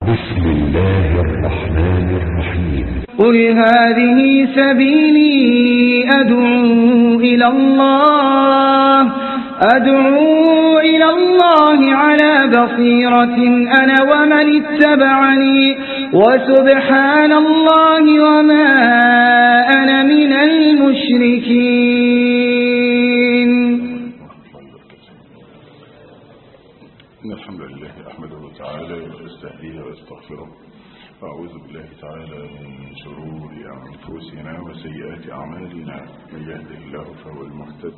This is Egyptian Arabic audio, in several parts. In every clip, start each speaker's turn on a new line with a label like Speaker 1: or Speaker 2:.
Speaker 1: بسم الله الرحمن الرحيم
Speaker 2: قل هذه سبيلي أدعو إلى الله أدعو إلى الله على بصيرة أنا ومن اتبعني وسبحان الله وما أنا من المشركين
Speaker 3: إن الحمد لله أحمده تعالى وأستهديه وأستغفره وأعوذ بالله تعالى من شرور أنفسنا وسيئات أعمالنا من يهده الله فهو المهتد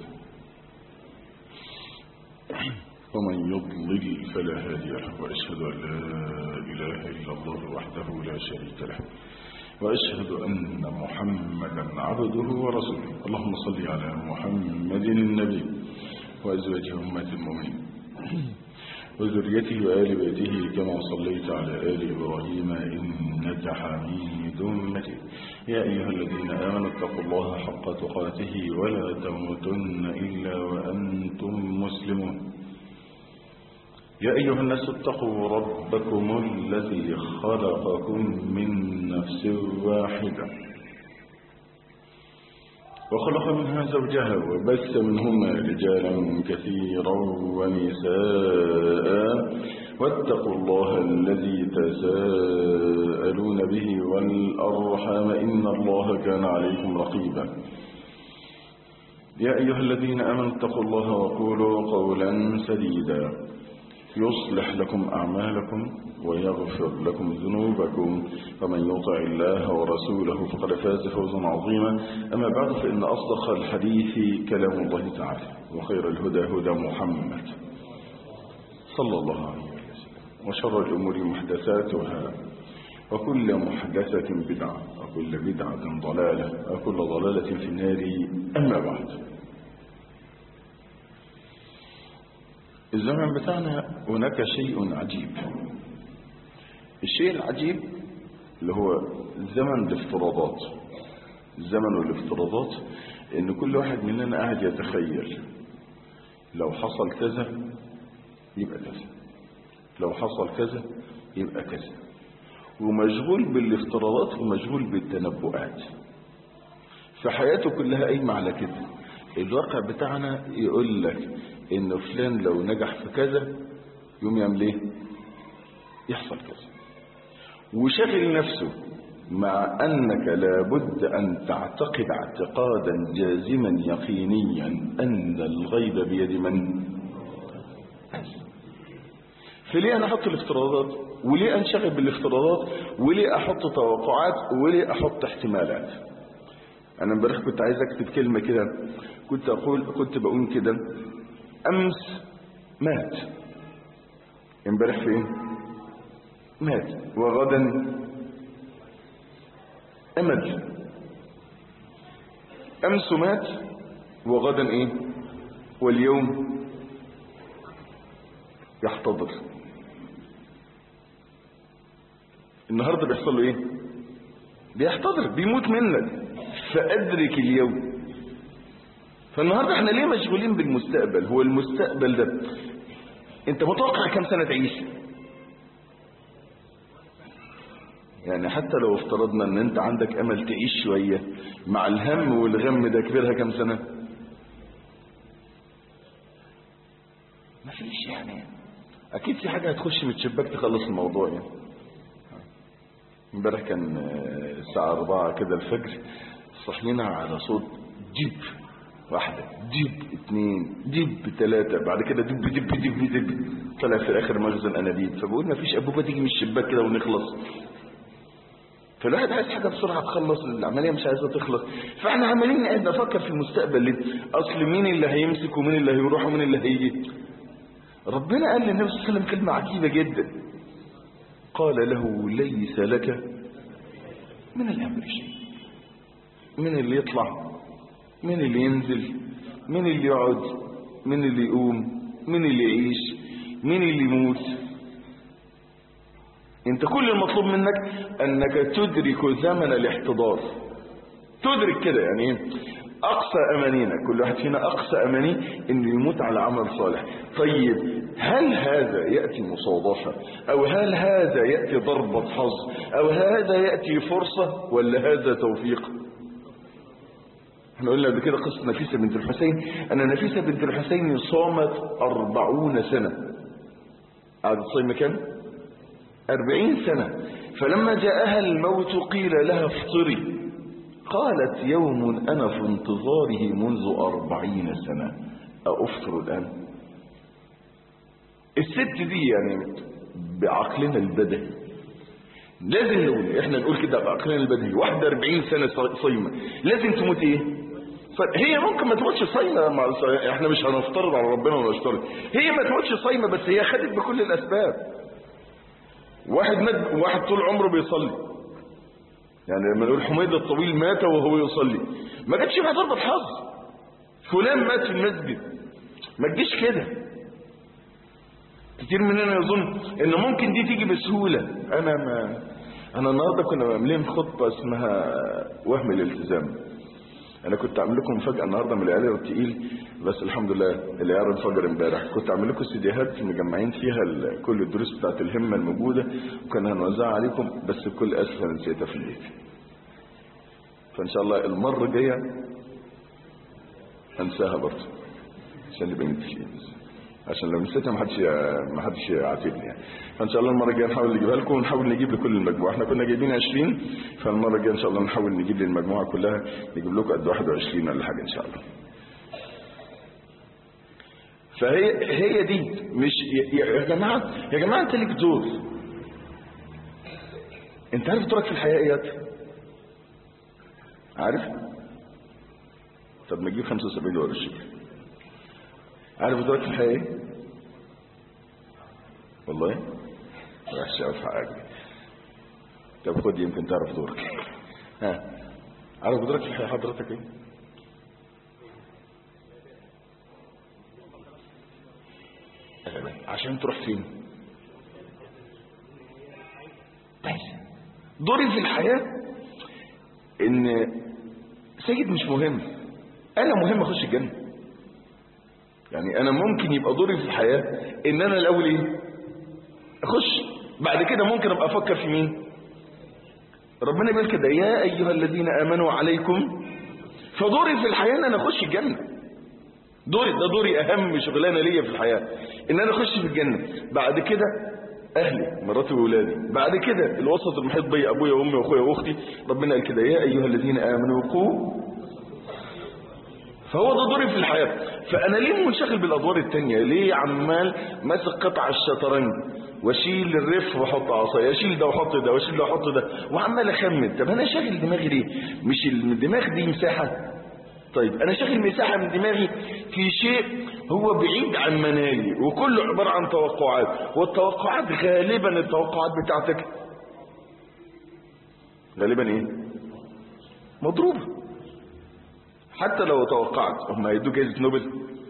Speaker 3: ومن يضلل فلا هادي له وأشهد أن لا إله إلا الله وحده لا شريك له وأشهد أن محمدا عبده ورسوله اللهم صل على محمد النبي وأزواجه أمة المؤمنين وذريته وآل بيته كما صليت على آل إبراهيم إنك حميد مجيد يا أيها الذين آمنوا اتقوا الله حق تقاته ولا تموتن إلا وأنتم مسلمون يا أيها الناس اتقوا ربكم الذي خلقكم من نفس واحدة وخلق منها زوجها وبث منهما رجالا كثيرا ونساء واتقوا الله الذي تساءلون به والأرحام إن الله كان عليكم رقيبا يا أيها الذين آمنوا اتقوا الله وقولوا قولا سديدا يصلح لكم أعمالكم ويغفر لكم ذنوبكم ومن يطع الله ورسوله فقد فاز فوزا عظيما أما بعد فإن أصدق الحديث كلام الله تعالى وخير الهدى هدى محمد صلى الله عليه وسلم وشر الأمور محدثاتها وكل محدثة بدعة وكل بدعة ضلالة وكل ضلالة في النار أما بعد الزمن بتاعنا هناك شيء عجيب الشيء العجيب اللي هو زمن الافتراضات الزمن والافتراضات ان كل واحد مننا قاعد يتخيل لو حصل كذا يبقى كذا لو حصل كذا يبقى كذا ومشغول بالافتراضات ومشغول بالتنبؤات فحياته كلها قايمه على كده الواقع بتاعنا يقول لك ان فلان لو نجح في كذا يوم يعمل ايه يحصل كذا وشغل نفسه مع انك لابد ان تعتقد اعتقادا جازما يقينيا ان الغيب بيد من فليه انا احط الافتراضات وليه انشغل بالافتراضات وليه احط توقعات وليه احط احتمالات انا امبارح كنت عايز اكتب كلمه كده كنت اقول كنت بقول كده امس مات امبارح فين مات وغدا امل امس مات وغدا ايه واليوم يحتضر النهارده بيحصل له ايه بيحتضر بيموت منك فادرك اليوم فالنهارده احنا ليه مشغولين بالمستقبل هو المستقبل ده انت متوقع كم سنه تعيش يعني حتى لو افترضنا ان انت عندك امل تعيش شويه مع الهم والغم ده كبرها كم سنه مفيش يعني اكيد في حاجه هتخش من الشباك تخلص الموضوع يعني امبارح كان الساعه 4 كده الفجر صحينا على صوت جيب واحدة دب اثنين دب ثلاثة بعد كده دب دب دب دب طلع في الاخر مخزن انابيب فبقول ما فيش ابوبة تيجي من الشباك كده ونخلص فالواحد عايز حاجة بسرعة تخلص العملية مش عايزة تخلص فاحنا عمالين قاعد نفكر في المستقبل ليه اصل مين اللي هيمسك ومين اللي هيروح ومين اللي هيجي ربنا قال للنبي صلى الله عليه وسلم كلمة عجيبة جدا قال له ليس لك من الامر شيء من اللي يطلع مين اللي ينزل مين اللي يقعد مين اللي يقوم مين اللي يعيش مين اللي يموت انت كل المطلوب منك انك تدرك زمن الاحتضار تدرك كده يعني ايه اقصى امانينا كل واحد فينا اقصى امانيه انه يموت على عمل صالح طيب هل هذا ياتي مصادفه او هل هذا ياتي ضربه حظ او هذا ياتي فرصه ولا هذا توفيق احنا قلنا قبل كده قصه نفيسه بنت الحسين ان نفيسه بنت الحسين صامت أربعون سنه قعدت صايمه كام أربعين سنه فلما جاءها الموت قيل لها افطري قالت يوم أنا في انتظاره منذ أربعين سنة أفطر الآن الست دي يعني بعقلنا البدهي لازم نقول احنا نقول كده بعقلنا البدهي واحدة 40 سنة صايمة لازم تموت ايه هي ممكن ما تموتش صايمة مع احنا مش هنفترض على ربنا ولا نشترط هي ما تموتش صايمة بس هي خدت بكل الاسباب واحد مد واحد طول عمره بيصلي يعني لما نقول حميد الطويل مات وهو يصلي ما جاتش فيها ضربة حظ فلان مات في المسجد ما تجيش كده كتير مننا يظن ان ممكن دي تيجي بسهولة انا ما انا النهارده كنا عاملين خطبة اسمها وهم الالتزام انا كنت عامل لكم مفاجأة النهارده من العيال التقيل بس الحمد لله العيال انفجر امبارح كنت عامل لكم سيديهات مجمعين فيها كل الدروس بتاعت الهمة الموجودة وكنا هنوزعها عليكم بس بكل اسف انا نسيتها في البيت فان شاء الله المرة الجاية انساها برضه عشان نبقى متفقين عشان لو نسيتها ما حدش ما حدش يعاتبني يعني فان شاء الله المره الجايه نحاول نجيبها لكم ونحاول نجيب لكل المجموعه احنا كنا جايبين 20 فالمره الجايه ان شاء الله نحاول نجيب للمجموعه كلها نجيب لكم قد 21 ولا حاجه ان شاء الله فهي هي دي مش يا, يا جماعه يا جماعه انت ليك دور انت عارف دورك في الحياه ايه عارف طب ما تجيب 75 دولار الشيك عارف دورك في الحياة ايه والله وحش قوي في حقك طب خد يمكن تعرف دورك ها عارف دورك في الحياة حضرتك ايه عشان تروح فين دوري في الحياة ان سيد مش مهم انا مهم اخش الجنه يعني انا ممكن يبقى دوري في الحياة ان انا الاول ايه اخش بعد كده ممكن ابقى افكر في مين ربنا بيقول كده يا ايها الذين امنوا عليكم فدوري في الحياة ان انا اخش الجنة دوري ده دوري اهم شغلانة ليا في الحياة ان انا اخش في الجنة بعد كده اهلي مراتي واولادي بعد كده الوسط المحيط بي ابويا وامي واخويا واختي ربنا قال كده يا ايها الذين امنوا قوا فهو ده دوري في الحياة فأنا ليه منشغل بالأدوار التانية ليه عمال ماسك قطع الشطرنج واشيل الرف واحط عصايه اشيل ده واحط ده واشيل ده واحط ده وعمال اخمن طب انا شاغل دماغي ليه مش الدماغ دي مساحه طيب انا شاغل مساحه من دماغي في شيء هو بعيد عن منالي وكله عباره عن توقعات والتوقعات غالبا التوقعات بتاعتك غالبا ايه مضروبه حتى لو توقعت هم هيدوا جائزة نوبل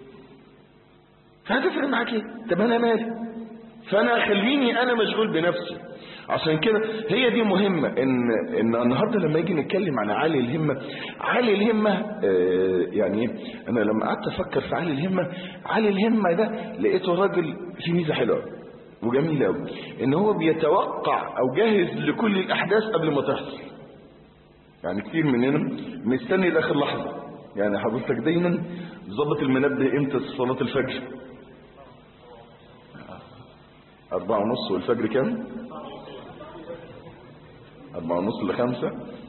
Speaker 3: فهتفرق معاك ايه طب انا مالي فانا خليني انا مشغول بنفسي عشان كده هي دي مهمة ان ان النهارده لما يجي نتكلم عن عالي الهمة عالي الهمة آه يعني ايه انا لما قعدت افكر في عالي الهمة عالي الهمة ده لقيته راجل في ميزة حلوة وجميلة قوي ان هو بيتوقع او جاهز لكل الاحداث قبل ما تحصل يعني كتير مننا مستني لاخر لحظة يعني حضرتك دايما ظبط المنبه امتى صلاة الفجر أربعة ونص والفجر كام أربعة ونص لخمسة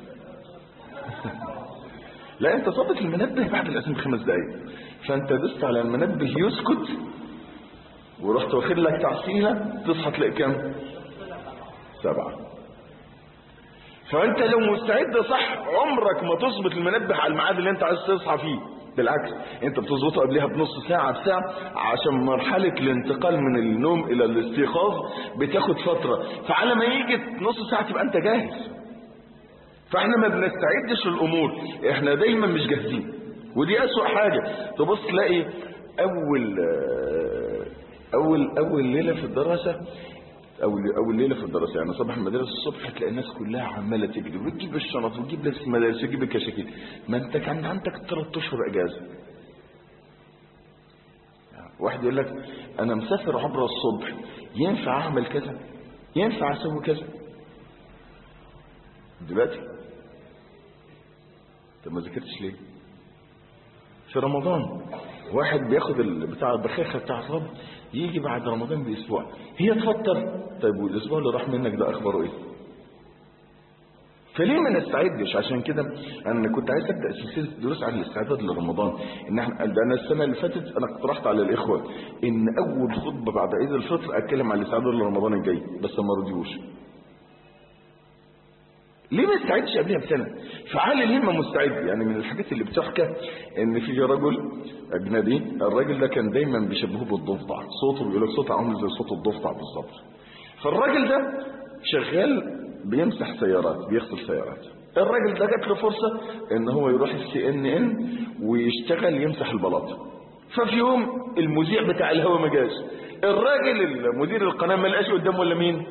Speaker 3: لا انت ظبط المنبه بعد الأذان بخمس دقايق فانت دست على المنبه يسكت ورحت واخد لك تعسيلة تصحى تلاقي كام سبعة فانت لو مستعد صح عمرك ما تظبط المنبه على الميعاد اللي انت عايز تصحى فيه بالعكس انت بتظبطه قبلها بنص ساعة بساعة عشان مرحلة الانتقال من النوم الى الاستيقاظ بتاخد فترة فعلى ما يجي نص ساعة تبقى انت جاهز فاحنا ما بنستعدش الامور احنا دايما مش جاهزين ودي اسوأ حاجة تبص تلاقي اول اول اول ليلة في الدراسة او او الليله في الدراسه يعني صباح المدرسه الصبح تلاقي الناس كلها عماله تجري وتجيب الشنط وتجيب لبس المدارس وتجيب الكشاكيل ما انت كان عندك ثلاث اشهر اجازه واحد يقول لك انا مسافر عبر الصبح ينفع اعمل كذا ينفع اسوي كذا دلوقتي طب ما ذاكرتش ليه في رمضان واحد بياخد ال- بتاع البخاخه بتاع الرب يجي بعد رمضان باسبوع هي تفطر طيب والاسبوع اللي راح منك ده اخباره ايه فليه ما نستعدش عشان كده انا كنت عايز ابدا سلسله دروس عن الاستعداد لرمضان ان احنا ده انا السنه اللي فاتت انا اقترحت على الاخوه ان اول خطبه بعد عيد الفطر اتكلم عن الاستعداد لرمضان الجاي بس ما رضيوش ليه ما استعدش قبلها بسنه فعال الهمه مستعد يعني من الحاجات اللي بتحكى ان في رجل اجنبي الراجل ده كان دايما بيشبهوه بالضفدع صوته بيقول لك صوته عامل زي صوت الضفدع بالظبط فالراجل ده شغال بيمسح سيارات بيغسل سيارات الراجل ده جات له فرصه ان هو يروح السي ان ان ويشتغل يمسح البلاط ففي يوم المذيع بتاع الهوا ما جاش الراجل المدير القناه ما لقاش قدامه ولا مين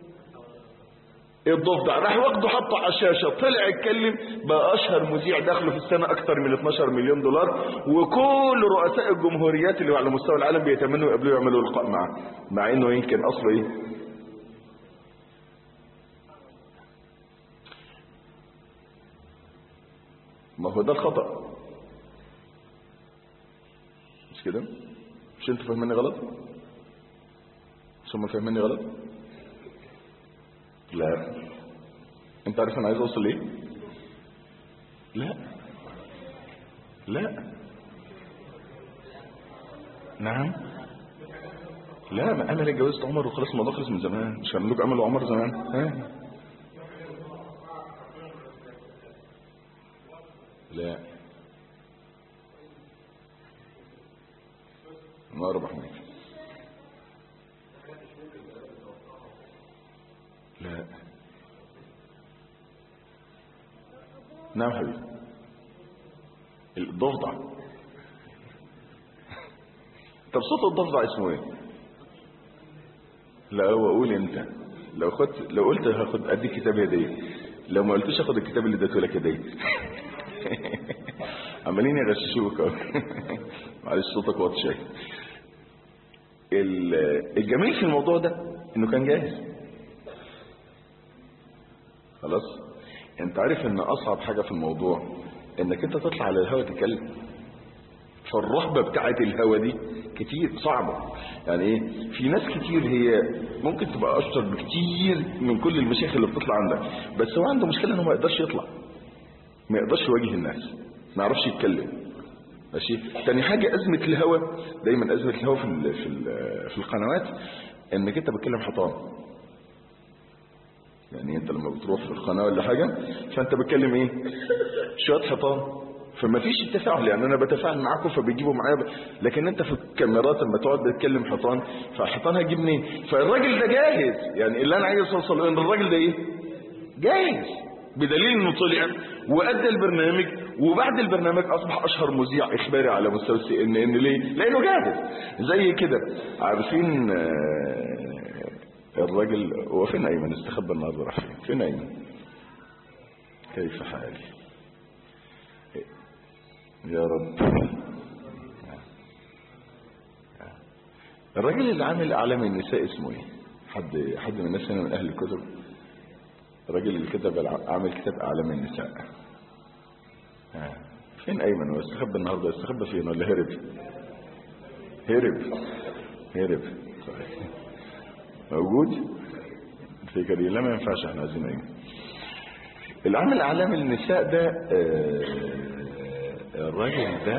Speaker 3: الضفدع راح واخده حطه على الشاشه طلع يتكلم بقى اشهر مذيع دخله في السنه اكتر من 12 مليون دولار وكل رؤساء الجمهوريات اللي على مستوى العالم بيتمنوا يقابلوه يعملوا لقاء معاه مع انه يمكن اصله ايه ما هو ده الخطأ مش كده مش انتوا فاهميني غلط مش هم فاهميني غلط لا انت عارف انا عايز اوصل ليه لا لا نعم لا ما انا اللي اتجوزت عمر وخلاص الموضوع خلص من زمان مش هنقول لكم عملوا عمر زمان ها لا ما ربح منك لا نعم حبيبي الضفدع طب صوت الضفدع اسمه ايه لا هو قول انت لو خدت لو قلت هاخد اديك كتاب هديه لو ما قلتش اخد الكتاب اللي اديته لك هديه عمالين يغششوك اهو معلش صوتك واطي شويه ال- الجميل في الموضوع ده انه كان جاهز خلاص انت عارف ان اصعب حاجه في الموضوع انك انت تطلع على الهواء تتكلم فالرهبه بتاعت الهوا دي كتير صعبه يعني ايه في ناس كتير هي ممكن تبقى اشطر بكتير من كل المشايخ اللي بتطلع عندك بس هو عنده مشكله انه ما يقدرش يطلع ما يقدرش يواجه الناس ما يعرفش يتكلم ماشي تاني حاجه ازمه الهوا دايما ازمه الهوا في ال في ال في القنوات انك انت بتكلم حيطان يعني انت لما بتروح في القناه ولا حاجه فانت بتكلم ايه شويه حيطان فما فيش التفاعل يعني انا بتفاعل معاكم فبيجيبوا معايا ب... لكن انت في الكاميرات لما تقعد تتكلم حيطان فالحيطان هيجيب منين فالراجل ده جاهز يعني اللي انا عايز اوصل له ان الراجل ده ايه جاهز بدليل انه طلع وادى البرنامج وبعد البرنامج اصبح اشهر مذيع اخباري على مستوى السي ان ان ليه لانه جاهز زي كده عارفين آه، الراجل هو فين ايمن استخبى النهارده راح فين فين ايمن كيف حالي يا رب الراجل اللي عامل اعلام النساء اسمه ايه حد حد من الناس هنا من اهل الكتب الراجل اللي كتب الع- عامل كتاب اعلام النساء ها. فين ايمن هو استخبى النهارده استخبى فين ولا هرب هرب هرب طيب. موجود الفكره دي لا ما ينفعش احنا عايزين ايمن العامل اعلام النساء ده آه، الراجل ده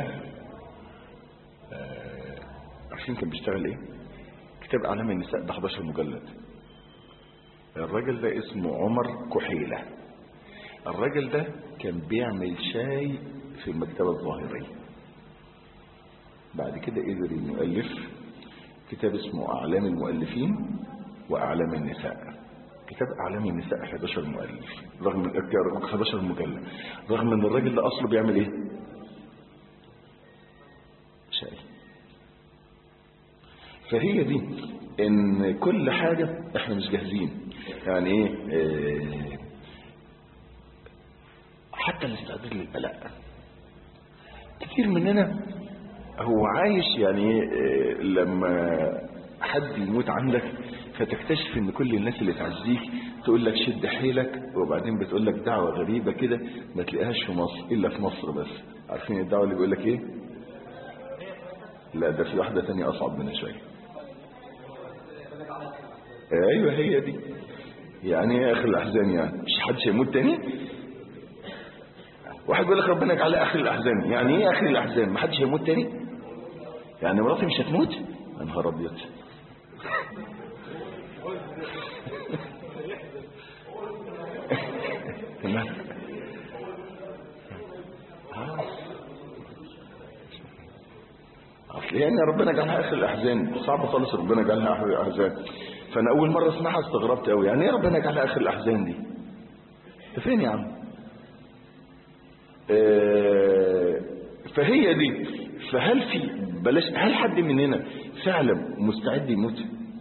Speaker 3: آه، عارفين كان بيشتغل ايه كتاب اعلام النساء ده 11 مجلد الراجل ده اسمه عمر كحيلة الراجل ده كان بيعمل شاي في المكتبة الظاهرية بعد كده قدر انه يؤلف كتاب اسمه اعلام المؤلفين واعلام النساء كتاب اعلام النساء 11 مؤلف رغم من 11 مجلد رغم ان الراجل ده اصله بيعمل ايه شاي فهي دي ان كل حاجة احنا مش جاهزين يعني ايه آه، حتى الاستعداد للبلاء كتير مننا هو عايش يعني ايه آه، لما حد يموت عندك فتكتشف ان كل الناس اللي تعزيك تقول لك شد حيلك وبعدين بتقول لك دعوة غريبة كده ما تلاقيهاش في مصر الا في مصر بس عارفين الدعوة اللي بيقول لك ايه لا ده في واحدة تانية اصعب منها شوية ايوه هي دي يعني ايه اخر الاحزان يعني مش حدش هيموت تاني واحد بيقول لك ربنا يجعلها اخر الاحزان يعني ايه اخر الاحزان ما حدش هيموت تاني يعني مراتي مش هتموت يا نهار ابيض تمام اصل يعني ربنا جعلها اخر الاحزان صعب خالص ربنا جعلها اخر الاحزان فانا اول مره اسمعها استغربت قوي يعني ايه ربنا جعلها اخر الاحزان دي انت فين يا عم آه، فهي دي فهل في بلاش هل حد مننا فعلا مستعد يموت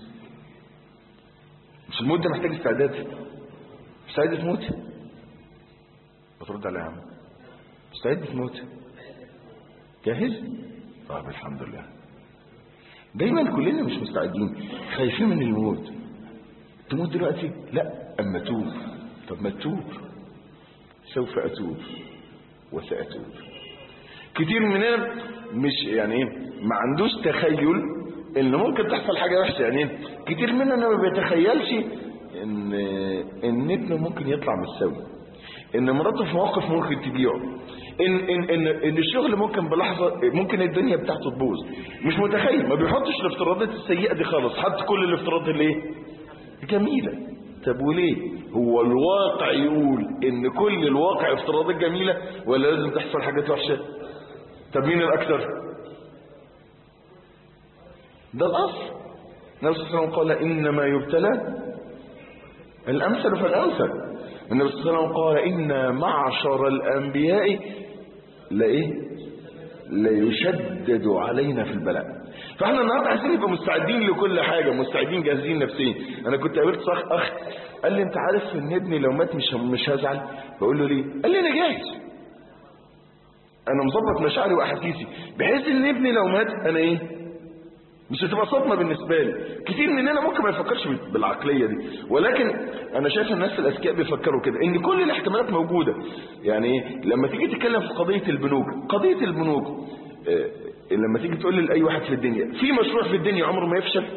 Speaker 3: مش الموت ده محتاج استعداد مستعد تموت بترد على يا عم مستعد تموت جاهز طب الحمد لله دايما كلنا مش مستعدين خايفين من الموت تموت دلوقتي لا اما توب طب ما تتوب سوف اتوب وساتوب كتير مننا مش يعني ايه ما عندوش تخيل ان ممكن تحصل حاجه وحشه يعني إيه؟ كتير مننا ما بيتخيلش ان ان ابنه ممكن يطلع مش سوي ان مراته في موقف ممكن تبيعه ان ان ان ان الشغل ممكن بلحظه ممكن الدنيا بتاعته تبوظ مش متخيل ما بيحطش الافتراضات السيئه دي خالص حط كل الافتراضات اللي ايه جميله طب وليه هو الواقع يقول ان كل الواقع افتراضات جميله ولا لازم تحصل حاجات وحشه طب مين الاكثر ده الاصل النبي صلى الله عليه وسلم قال انما يبتلى الامثل فالامثل النبي صلى الله عليه وسلم قال ان معشر الانبياء لايه ليشدد علينا في البلاء فاحنا النهارده عايزين نبقى مستعدين لكل حاجه مستعدين جاهزين نفسيا انا كنت قابلت صاح اخ قال لي انت عارف ان ابني لو مات مش مش هزعل بقول له ليه قال لي انا جاهز انا مظبط مشاعري واحاسيسي بحيث ان ابني لو مات انا ايه مش هتبقى صدمه بالنسبه لي كتير مننا ممكن ما يفكرش بالعقليه دي ولكن انا شايف الناس الاذكياء بيفكروا كده ان كل الاحتمالات موجوده يعني ايه لما تيجي تتكلم في قضيه البنوك قضيه البنوك آه، لما تيجي تقول لاي واحد في الدنيا في مشروع في الدنيا عمره ما يفشل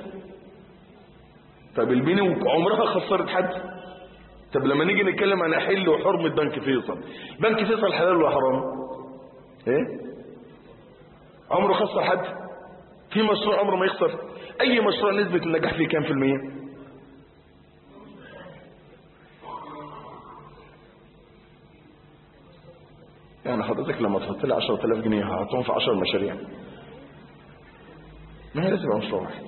Speaker 3: طب البنوك عمرها خسرت حد طب لما نيجي نتكلم عن حل وحرمه بنك فيصل بنك فيصل حلال ولا حرام ايه عمره خسر حد في مشروع عمره ما يخسر اي مشروع نسبة النجاح فيه كام في المية يعني حضرتك لما تحط لي 10000 جنيه هحطهم في 10 مشاريع ما هي لازم يبقى مشروع واحد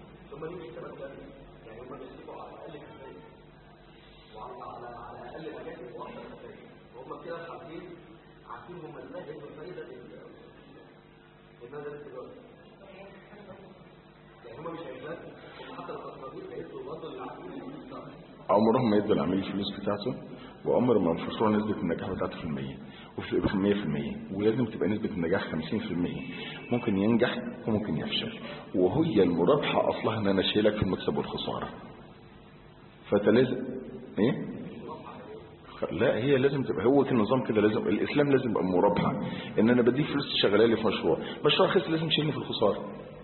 Speaker 3: عمرهم ما يدوا العميل الفلوس بتاعته وعمر ما المشروع نسبة النجاح بتاعته في المية وفي في المية في المية ولازم تبقى نسبة النجاح خمسين في المية ممكن ينجح وممكن يفشل وهي المرابحة أصلها إن أنا أشيلك في المكسب والخسارة فتلازم إيه؟ لا هي لازم تبقى هو كان نظام كده لازم الاسلام لازم يبقى مرابحه ان انا بديك فلوس تشغلها لي في مشروع مشروع خسر لازم تشيلني في الخساره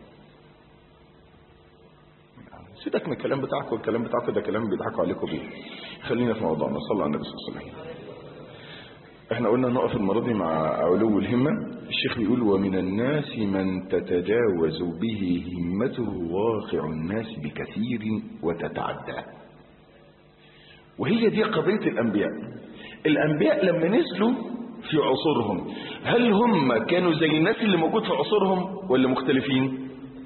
Speaker 3: سيبك من الكلام بتاعكم والكلام بتاعكم ده كلام بيضحكوا عليكم بيه خلينا في موضوعنا صلى على النبي صلى الله عليه وسلم احنا قلنا نقف المرة دي مع علو الهمة الشيخ بيقول ومن الناس من تتجاوز به همته واقع الناس بكثير وتتعدى وهي دي قضية الأنبياء الأنبياء لما نزلوا في عصورهم هل هم كانوا زي الناس اللي موجود في عصورهم ولا مختلفين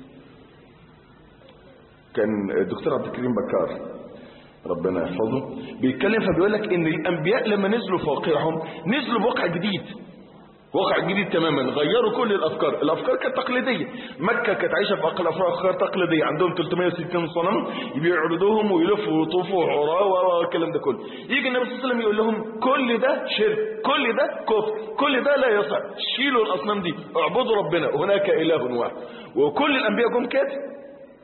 Speaker 3: كان الدكتور عبد الكريم بكار ربنا يحفظه بيتكلم فبيقول لك ان الانبياء لما نزلوا في واقعهم نزلوا بواقع جديد واقع جديد تماما غيروا كل الافكار الافكار كانت تقليديه مكه كانت عايشه في اقل افكار تقليديه عندهم 360 صنم يبيعرضوهم ويلفوا ويطوفوا عراة والكلام ده كله يجي النبي صلى الله عليه وسلم يقول لهم كل ده شرك كل ده كفر كل ده لا يصح شيلوا الاصنام دي اعبدوا ربنا هناك اله واحد وكل الانبياء جم كده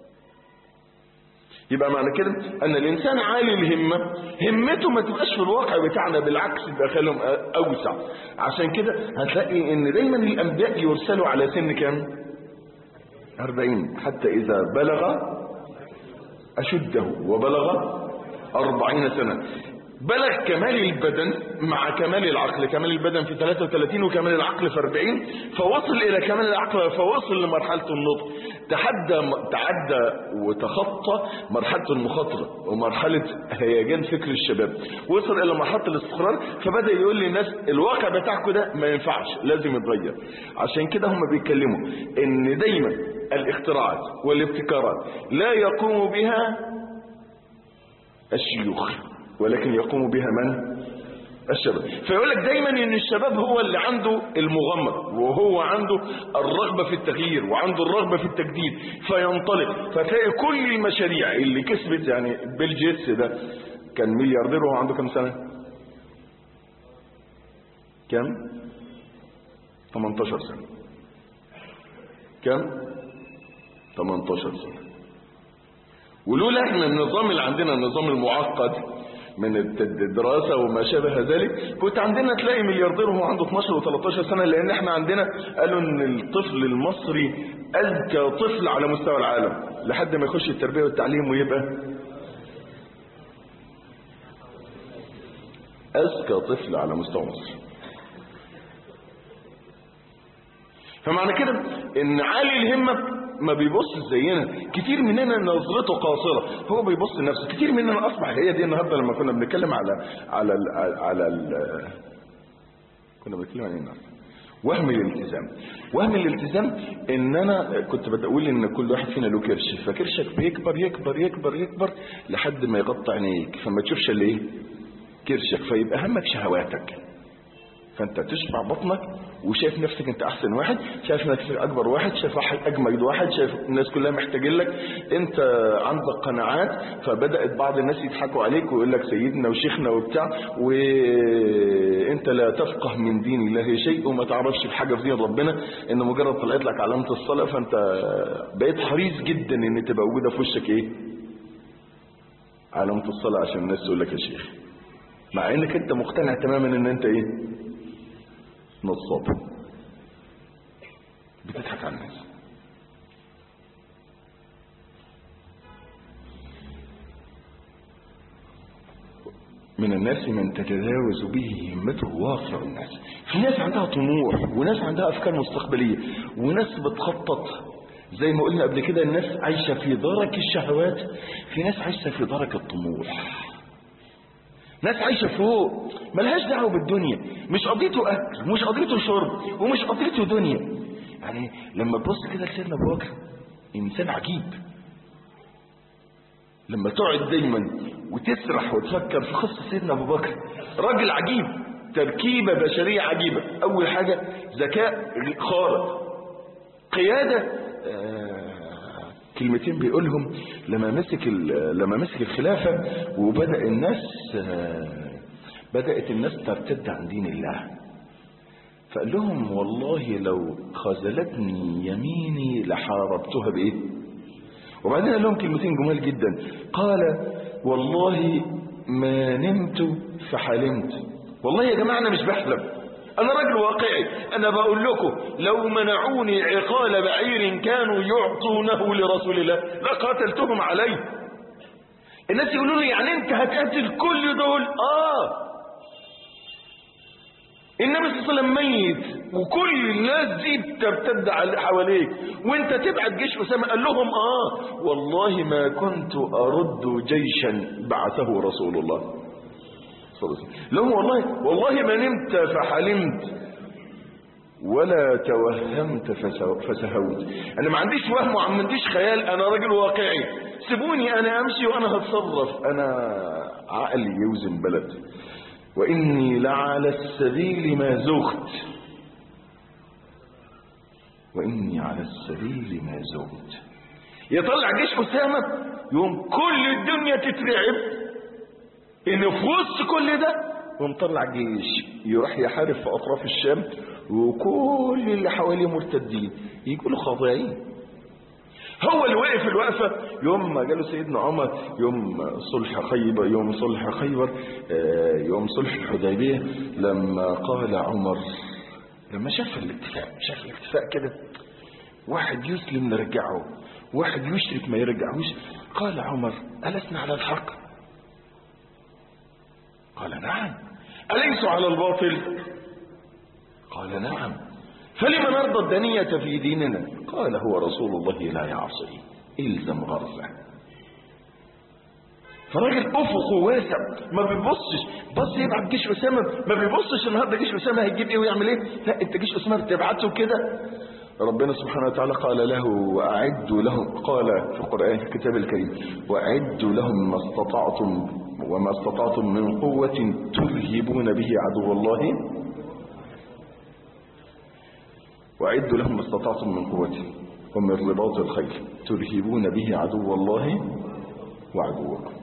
Speaker 3: يبقى معنى كده ان الانسان عالي الهمة همته ما تبقاش في الواقع بتاعنا بالعكس يبقى خيالهم اوسع عشان كده هتلاقي ان دايما الانبياء يرسلوا على سن كام 40 حتى اذا بلغ اشده وبلغ 40 سنة بلغ كمال البدن مع كمال العقل كمال البدن في 33 وكمال العقل في 40 فوصل الى كمال العقل فوصل لمرحلة النطق تحدى تعدى وتخطى مرحلة المخاطرة ومرحلة هيجان فكر الشباب وصل الى مرحلة الاستقرار فبدأ يقول للناس الواقع بتاعكم ده ما ينفعش لازم يتغير عشان كده هم بيتكلموا ان دايما الاختراعات والابتكارات لا يقوم بها الشيوخ ولكن يقوم بها من الشباب فيقول لك دايما ان الشباب هو اللي عنده المغمض وهو عنده الرغبة في التغيير وعنده الرغبة في التجديد فينطلق فتلاقي كل المشاريع اللي كسبت يعني بيل جيتس ده كان ملياردير وهو عنده كم سنة كم 18 سنة كم 18 سنة ولولا احنا النظام اللي عندنا النظام المعقد من الدراسة وما شابه ذلك كنت عندنا تلاقي ملياردير وهو عنده 12 و13 سنة لان احنا عندنا قالوا ان الطفل المصري اذكى طفل على مستوى العالم لحد ما يخش التربية والتعليم ويبقى اذكى طفل على مستوى مصر فمعنى كده ان عالي الهمة ما بيبص زينا كتير مننا نظرته قاصرة هو بيبص لنفسه كتير مننا اصبح هي دي النهارده لما كنا بنتكلم على على ال على ال كنا بنتكلم عن ايه النهارده وهم الالتزام وهم الالتزام ان انا كنت بقول ان كل واحد فينا له كرش فكرشك بيكبر يكبر يكبر يكبر لحد ما يغطي عينيك فما تشوفش الا ايه كرشك فيبقى همك شهواتك فانت تشبع بطنك وشايف نفسك انت احسن واحد شايف نفسك اكبر واحد شايف واحد اجمد واحد شايف الناس كلها محتاجين لك انت عندك قناعات فبدات بعض الناس يضحكوا عليك ويقول لك سيدنا وشيخنا وبتاع وانت لا تفقه من دين الله شيء وما تعرفش بحاجه في دين ربنا ان مجرد طلعت لك علامه الصلاه فانت بقيت حريص جدا ان تبقى موجوده في وشك ايه علامه الصلاه عشان الناس تقول لك يا شيخ مع انك انت مقتنع تماما ان انت ايه نصاب بتضحك على الناس من الناس من تتجاوز به همته واقع الناس في ناس عندها طموح وناس عندها افكار مستقبليه وناس بتخطط زي ما قلنا قبل كده الناس عايشه في درك الشهوات في ناس عايشه في درك الطموح ناس عايشة فوق ملهاش دعوة بالدنيا مش قضيته أكل مش قضيته شرب ومش قضيته دنيا يعني لما تبص كده لسيدنا أبو بكر إنسان عجيب لما تقعد دايما وتسرح وتفكر في قصة سيدنا أبو بكر راجل عجيب تركيبة بشرية عجيبة أول حاجة ذكاء خارق قيادة آه كلمتين بيقولهم لما مسك لما مسك الخلافة وبدأ الناس بدأت الناس ترتد عن دين الله فقال لهم والله لو خذلتني يميني لحاربتها بإيه وبعدين قال لهم كلمتين جمال جدا قال والله ما نمت فحلمت والله يا جماعة أنا مش بحلم أنا راجل واقعي أنا بقول لكم لو منعوني عقال بعير كانوا يعطونه لرسول الله لقاتلتهم عليه الناس يقولوا له يعني أنت هتقتل كل دول آه النبي صلى الله عليه وسلم ميت وكل الناس دي بترتد على حواليك وانت تبعت جيش أسامة قال لهم آه والله ما كنت أرد جيشا بعثه رسول الله صلى الله عليه وسلم لهم والله والله ما نمت فحلمت ولا توهمت فسهوت انا ما عنديش وهم وما عنديش خيال انا راجل واقعي سيبوني انا امشي وانا هتصرف انا عقلي يوزن بلد واني لعلى السبيل ما زغت وإني على السبيل ما زلت يطلع جيش أسامة يوم كل الدنيا تترعب إن في وسط كل ده ومطلع جيش يروح يحارب في أطراف الشام وكل اللي حواليه مرتدين يقولوا خاضعين هو اللي وقف الوقفة يوم ما جاله سيدنا عمر يوم صلح خيبر يوم صلح خيبر آه، يوم صلح الحديبية لما قال عمر لما شاف الاتفاق شاف الاتفاق كده واحد يسلم نرجعه واحد يشرك ما يرجعوش قال عمر ألسنا على الحق قال نعم أليسوا على الباطل قال نعم فلم نرضى الدنية في ديننا قال هو رسول الله لا يعصي إلزم غرزه فراجل افقه واسع ما بيبصش بص يبعت جيش اسامه ما بيبصش النهارده جيش اسامه هيجيب ايه ويعمل ايه لا انت جيش اسامه تبعته كده ربنا سبحانه وتعالى قال له واعدوا لهم قال في القران في الكتاب الكريم واعدوا لهم ما استطعتم وما استطعتم من قوه ترهبون به عدو الله واعدوا لهم ما استطعتم من قوه ومن رباط الخيل ترهبون به عدو الله وعدوكم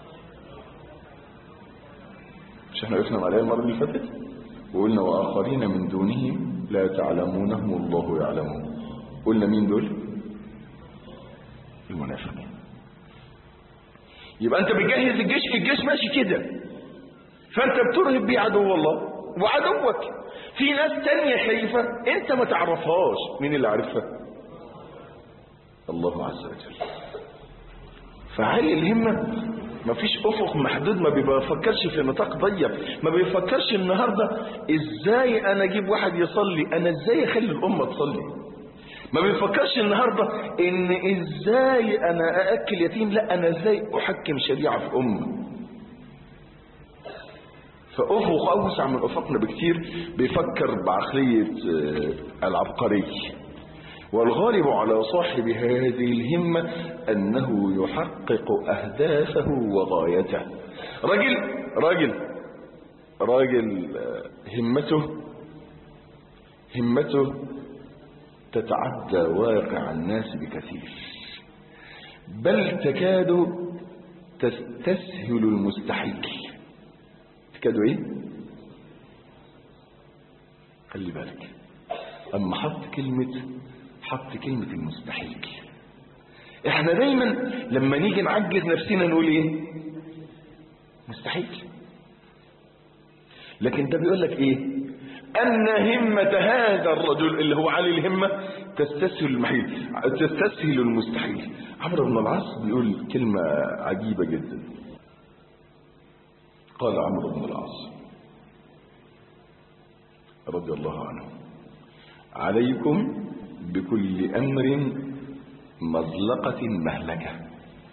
Speaker 3: مش احنا وقفنا عليها المرة اللي فاتت وقلنا وآخرين من دونهم لا تعلمونهم الله يعلمون قلنا مين دول المنافقين يبقى انت بتجهز الجيش الجيش ماشي كده فانت بترهب بيه عدو الله وعدوك في ناس تانية خايفة انت ما تعرفهاش مين اللي عارفها الله عز وجل فعلي الهمة مفيش افق محدود ما بيفكرش في نطاق ضيق ما بيفكرش النهاردة ازاي انا اجيب واحد يصلي انا ازاي اخلي الامة تصلي ما بيفكرش النهاردة ان ازاي انا ااكل يتيم لا انا ازاي احكم شريعة في امة فافق اوسع من افقنا بكتير بيفكر بعقلية آه، العبقري والغالب على صاحب هذه الهمة أنه يحقق أهدافه وغايته راجل راجل راجل آه، همته همته تتعدى واقع الناس بكثير بل تكاد تستسهل المستحيل تكاد ايه خلي بالك اما حط كلمه حط كلمة المستحيل احنا دايما لما نيجي نعجز نفسنا نقول ايه مستحيل لكن ده بيقول لك ايه ان همة هذا الرجل اللي هو علي الهمة تستسهل المحيل تستسهل المستحيل عمرو بن العاص بيقول كلمة عجيبة جدا قال عمرو بن العاص رضي الله عنه عليكم بكل أمر مزلقة مهلكة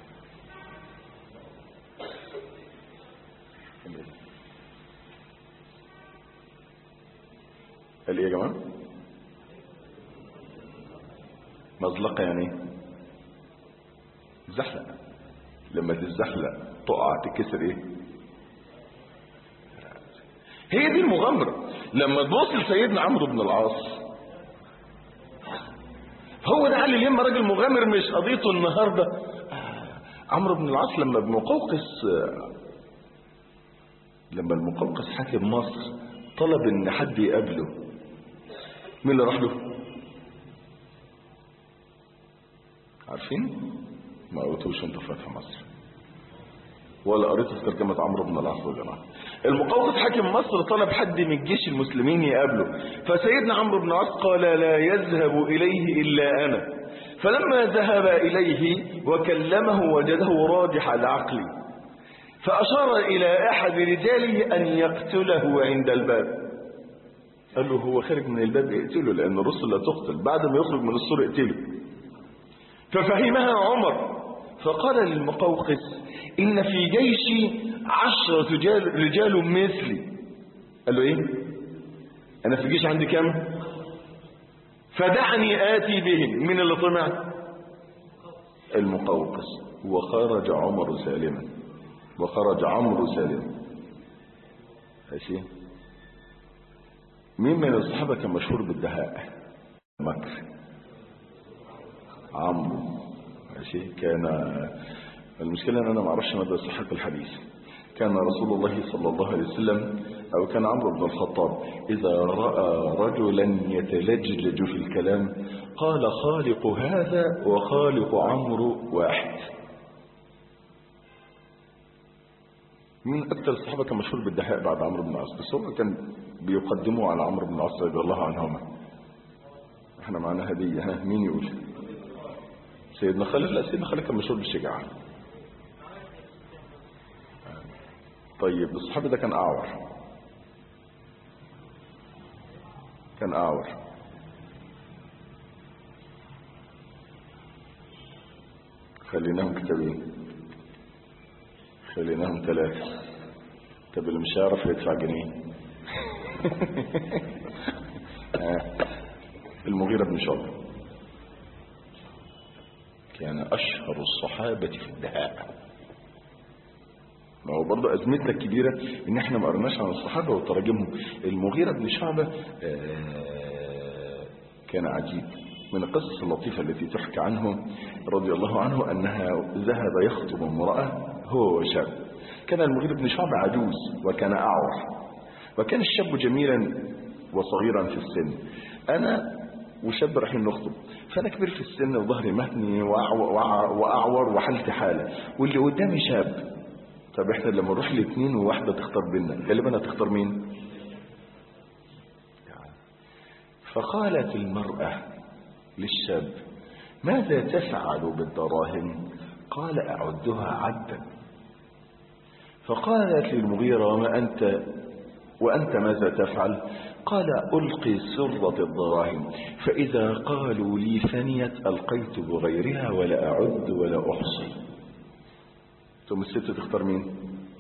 Speaker 3: قال ايه يا جماعة مزلقة يعني ايه زحلق لما تتزحلق تقع تكسر ايه هي دي المغامرة لما تبص لسيدنا عمرو بن العاص هو ده علي اليمة راجل مغامر مش قضيته النهاردة عمرو بن العاص لما المقوقس لما المقوقس حاكم مصر طلب ان حد يقابله مين اللي راح له عارفين ما قريتوش انتوا في فتح مصر ولا قريت في ترجمة عمرو بن العاص يا جماعة المقوقس حاكم مصر طلب حد من الجيش المسلمين يقابله فسيدنا عمرو بن العاص قال لا يذهب إليه إلا أنا فلما ذهب إليه وكلمه وجده راجح العقل فأشار إلى أحد رجاله أن يقتله عند الباب قال له هو خارج من الباب اقتله لأن الرسل لا تقتل بعد ما يخرج من السور اقتله ففهمها عمر فقال للمقوقس إن في جيشي عشرة رجال, رجال مثلي قال له إيه أنا في الجيش عندي كم فدعني آتي بهم من اللي طمع المقوقس وخرج عمر سالما وخرج عمرو سالما ماشي مين من الصحابة كان مشهور بالدهاء مكر عمرو ماشي كان المشكلة ان انا ما اعرفش مدى صحة الحديث كان رسول الله صلى الله عليه وسلم او كان عمرو بن الخطاب اذا رأى رجلا يتلجلج في الكلام قال خالق هذا وخالق عمرو واحد من اكثر الصحابة كان مشهور بالدهاء بعد عمرو بن العاص بس هو كان بيقدمه على عمرو بن العاص رضي الله عنهما احنا معنا هدية ها مين يقول سيدنا خالد لا سيدنا خالد كان مشهور بالشجاعة طيب الصحابي ده كان أعور كان أعور خليناهم كتابين خليناهم ثلاثة طب اللي مش هيعرف يدفع جنيه آه. المغيرة بن شعبة كان أشهر الصحابة في الدهاء ما هو برضه أزمتنا الكبيرة إن إحنا ما قرناش عن الصحابة وتراجمهم المغيرة بن شعبة آه، كان عجيب من القصص اللطيفة التي تحكى عنه رضي الله عنه أنها ذهب يخطب امرأة هو وشاب كان المغيرة بن شعبة عجوز وكان أعور وكان الشاب جميلا وصغيرا في السن أنا وشاب رايحين نخطب فأنا كبير في السن وظهري مهني وأعور, وأعور وحالتي حالة واللي قدامي شاب طب احنا لما نروح الاثنين وواحدة تختار بينا غالبا هتختار مين فقالت المرأة للشاب ماذا تفعل بالدراهم قال أعدها عدا فقالت للمغيرة وما أنت وأنت ماذا تفعل قال ألقي سرة الدراهم فإذا قالوا لي فنيت ألقيت بغيرها ولا أعد ولا أحصي ثم الست تختار مين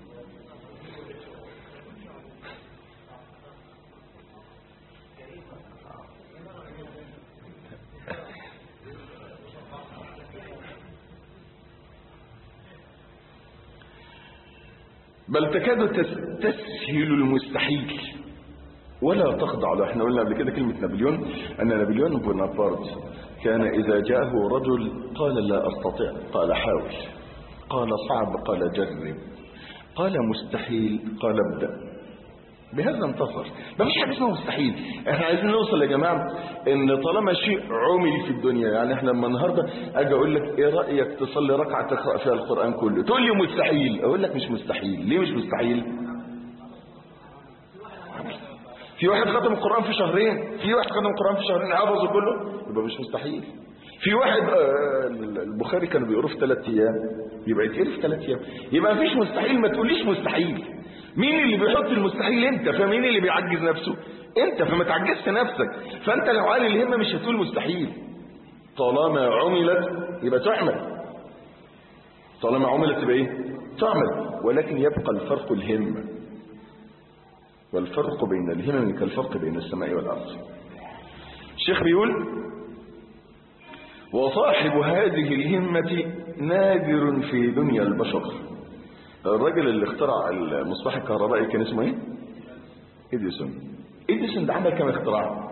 Speaker 3: بل تكاد تس- تسهل المستحيل ولا تخضع له احنا قلنا قبل كده كلمة نابليون ان نابليون بونابرت كان اذا جاءه رجل قال لا استطيع قال حاول قال صعب قال جرب قال مستحيل قال ابدأ بهذا انتصر ما فيش حاجه اسمها مستحيل احنا عايزين نوصل يا جماعه ان طالما شيء عمل في الدنيا يعني احنا لما النهارده اجي اقول لك ايه رايك تصلي ركعه تقرا فيها القران كله تقول لي مستحيل اقول لك مش مستحيل ليه مش مستحيل في واحد ختم القران في شهرين في واحد ختم القران في شهرين حفظه كله يبقى مش مستحيل في واحد آه، البخاري كانوا بيقروا في ثلاث ايام يبقى يتقري في ثلاث ايام يبقى مفيش مستحيل ما تقوليش مستحيل مين اللي بيحط المستحيل انت فمين اللي بيعجز نفسه انت فما تعجزش نفسك فانت لو عالي الهمه مش هتقول مستحيل طالما عملت يبقى تعمل طالما عملت يبقى ايه تعمل ولكن يبقى الفرق الهمه والفرق بين الهمم كالفرق بين السماء والارض الشيخ بيقول وصاحب هذه الهمة نادر في دنيا البشر الراجل اللي اخترع المصباح الكهربائي كان اسمه ايه اديسون اديسون ده عمل كم اختراع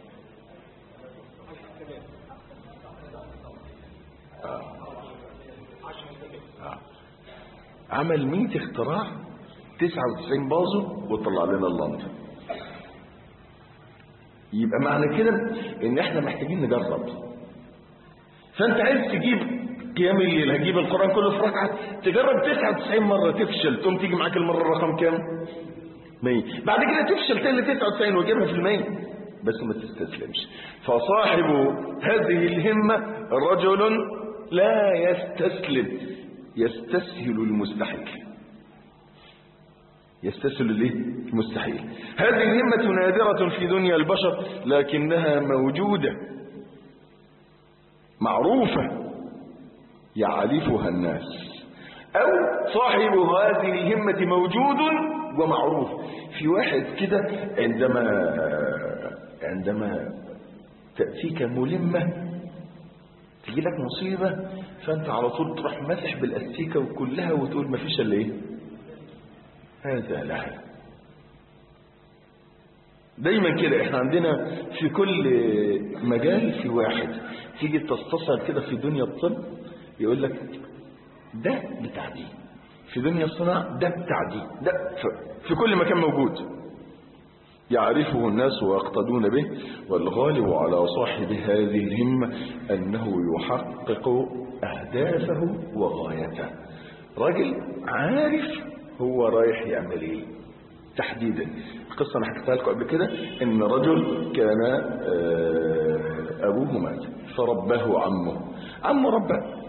Speaker 3: آه. آه. عمل 100 اختراع 99 باظوا وطلع لنا اللمبه يبقى معنى كده ان احنا محتاجين نجرب فانت عايز تجيب قيام الليل هجيب القرآن كله في ركعة تجرب 99 مرة تفشل تقوم تيجي معاك المرة الرقم كام 100 بعد كده تفشل تاني 99 وتجيبها في المية بس ما تستسلمش فصاحب هذه الهمة رجل لا يستسلم يستسهل المستحيل يستسهل الايه المستحيل هذه الهمة نادرة في دنيا البشر لكنها موجودة معروفة يعرفها الناس أو صاحب هذه الهمة موجود ومعروف في واحد كده عندما عندما تأتيك ملمة تجي لك مصيبة فأنت على طول تروح مسح بالأستيكة وكلها وتقول ما فيش إلا إيه هذا لها دايما كده احنا عندنا في كل مجال في واحد تيجي تستصعد كده في دنيا الطب يقول لك ده بتاع دي في دنيا الصناعة ده بتاع دي ده في- في كل مكان موجود يعرفه الناس ويقتدون به والغالب على صاحب هذه الهمة أنه يحقق أهدافه وغايته راجل عارف هو رايح يعمل ايه تحديدا القصة أنا حكيتها لكم قبل كده إن رجل كان آه، أبوه مات فرباه عمه عمه رباه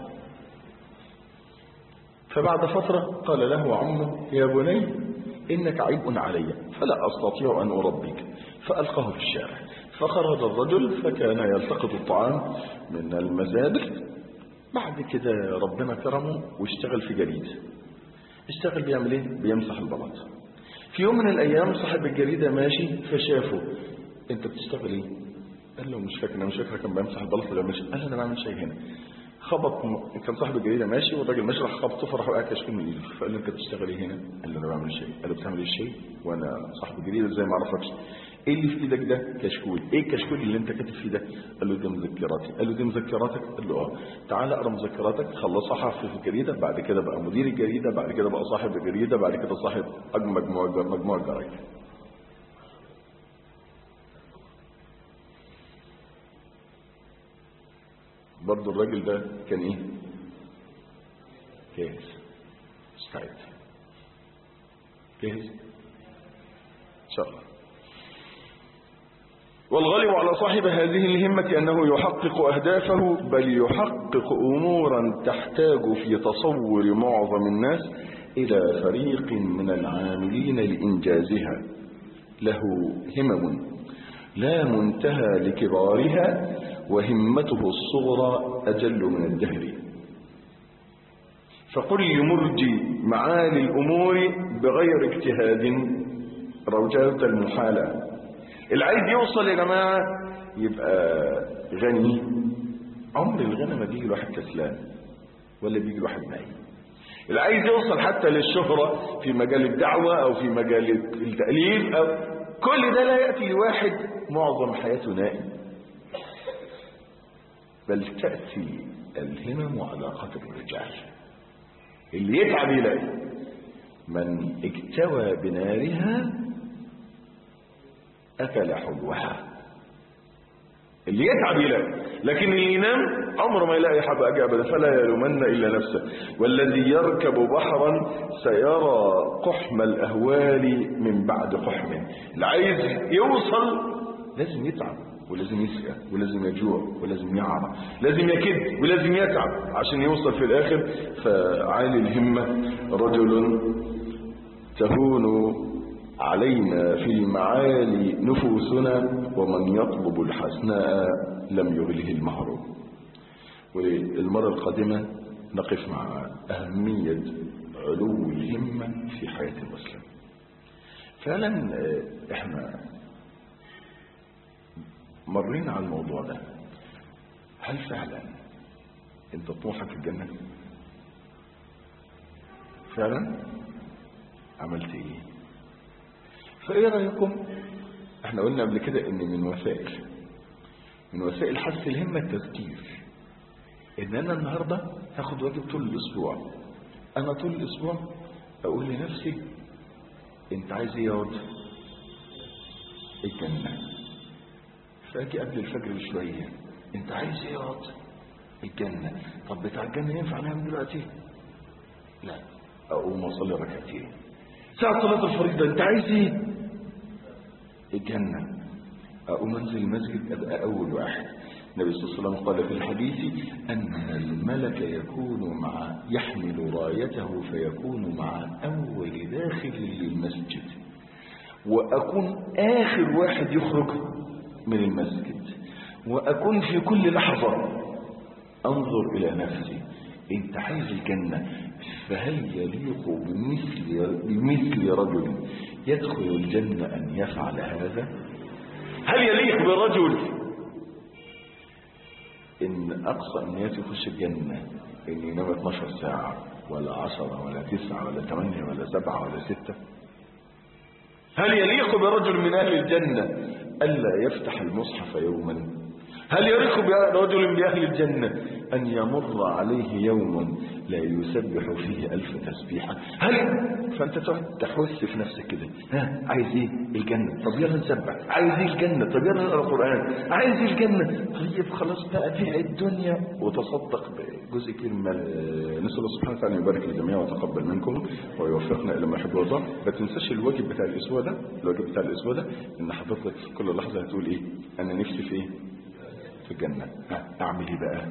Speaker 3: فبعد فترة قال له عمه يا بني إنك عبء علي فلا أستطيع أن أربيك فألقاه في الشارع فخرج الرجل فكان يلتقط الطعام من المزابل بعد كده ربنا كرمه واشتغل في جريدة اشتغل بيعمل ايه بيمسح البلاط في يوم من الايام صاحب الجريدة ماشي فشافه انت بتشتغل ايه قال له مش فاكر انا مش فاكر كان بيمسح البلاط ولا مش قال له انا بعمل شيء هنا خبط م- كان صاحب الجريدة ماشي والراجل ماشي راح خبطه فراح وقع كشكول من ايده فقال له انت بتشتغل ايه هنا قال له انا بعمل شيء قال له بتعمل ايه الشيء وانا صاحب الجريدة ازاي ما اعرفكش ايه اللي في ايدك ده كشكول ايه الكشكول اللي انت كاتب فيه ده قال له ده مذكراتي قال له دي مذكراتك قال له اه تعالى اقرا مذكراتك خلصها في الجريده بعد كده بقى مدير الجريده بعد كده بقى صاحب الجريده بعد كده صاحب اجمع مجموعه مجموعه جرايد برضه الراجل ده كان ايه جاهز مستعد جاهز ان شاء الله والغالب على صاحب هذه الهمة أنه يحقق أهدافه بل يحقق أمورا تحتاج في تصور معظم الناس إلى فريق من العاملين لإنجازها له همم لا منتهى لكبارها وهمته الصغرى أجل من الدهر فقل لمرجي معالي الأمور بغير اجتهاد رجاء المحالة اللي عايز يوصل يا جماعة يبقى غني عمر الغنى ما بيجي الواحد كسلان ولا بيجي الواحد نايم اللي عايز يوصل حتى للشهرة في مجال الدعوة أو في مجال التأليف أو كل ده لا يأتي لواحد معظم حياته نائم بل تأتي الهمم على قدر الرجال اللي يتعب يلاقي من اكتوى بنارها أكل حلوها اللي يتعب يلاقي لكن اللي ينام عمره ما يلاقي حاجة أجي أبدا فلا يلومن إلا نفسه والذي يركب بحرا سيرى قحم الأهوال من بعد قحمه اللي عايز يوصل لازم يتعب ولازم يسعى ولازم يجوع ولازم يعرى لازم يكد ولازم يتعب عشان يوصل في الآخر فعالي الهمة رجل تهون علينا في المعالي نفوسنا ومن يطلب الحسناء لم يغله المهر والمرة القادمة نقف مع أهمية علو الهمة في حياة المسلم فعلا احنا مرينا على الموضوع ده هل فعلا انت طموحك الجنة فعلا عملت ايه فايه رايكم احنا قلنا قبل كده ان من وسائل من وسائل حث الهمه التذكير ان انا النهارده هاخد واجب طول الاسبوع انا طول الاسبوع اقول لنفسي انت عايز ايه يا واد الجنه فاجي قبل الفجر بشويه انت عايز ايه يا واد الجنه طب بتاع الجنه ينفع نعمل دلوقتي لا اقوم اصلي ركعتين ساعة صلاة الفريضة انت عايز ايه الجنة اقوم انزل المسجد ابقى اول واحد النبي صلى الله عليه وسلم قال في الحديث ان الملك يكون مع يحمل رايته فيكون مع اول داخل للمسجد واكون اخر واحد يخرج من المسجد واكون في كل لحظة انظر الى نفسي انت عايز الجنة فهل يليق بمثل, بمثل رجل يدخل الجنة أن يفعل هذا هل يليق برجل إن أقصى أمنيات يخش الجنة إن ينام 12 ساعة ولا 10 ولا 9 ولا 8 ولا 7 ولا 6 هل يليق برجل من أهل الجنة ألا يفتح المصحف يوما هل يريق رجل بأهل الجنة أن يمر عليه يوم لا يسبح فيه ألف تسبيحة هل فأنت تقعد تحس في نفسك كده ها عايز إيه الجنة طب يلا نسبح عايز إيه الجنة طب يلا نقرأ القرآن عايز إيه الجنة طيب خلاص بقى بيع الدنيا وتصدق بجزء كبير من نسأل الله سبحانه وتعالى أن يبارك للجميع ويتقبل منكم ويوفقنا إلى ما يحب ويرضى ما تنساش الواجب بتاع الأسبوع ده الواجب بتاع الأسبوع ده إن حضرتك في كل لحظة هتقول إيه أنا نفسي في إيه في الجنة ها أعمل إيه بقى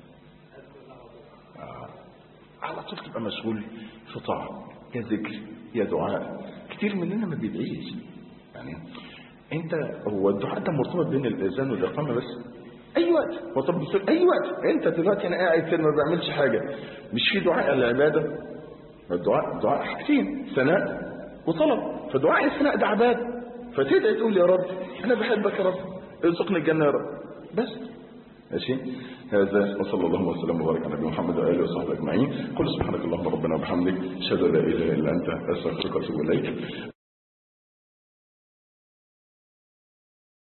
Speaker 3: آه. على طول تبقى مشغول في طاعة يا ذكر يا دعاء كتير مننا ما بيدعيش يعني انت هو الدعاء ده مرتبط بين الاذان والاقامه بس اي وقت هو طب بيصير اي وقت انت دلوقتي انا قاعد كده ما بعملش حاجه مش في دعاء العباده الدعاء دعاء حاجتين ثناء وطلب فدعاء الثناء ده عباده فتدعي تقول يا رب انا بحبك يا رب ارزقني الجنه يا رب بس ماشي هذا وصلى الله وسلم وبارك على نبينا محمد واله وصحبه اجمعين قل سبحانك اللهم ربنا وبحمدك اشهد ان لا اله الا انت استغفرك واتوب اليك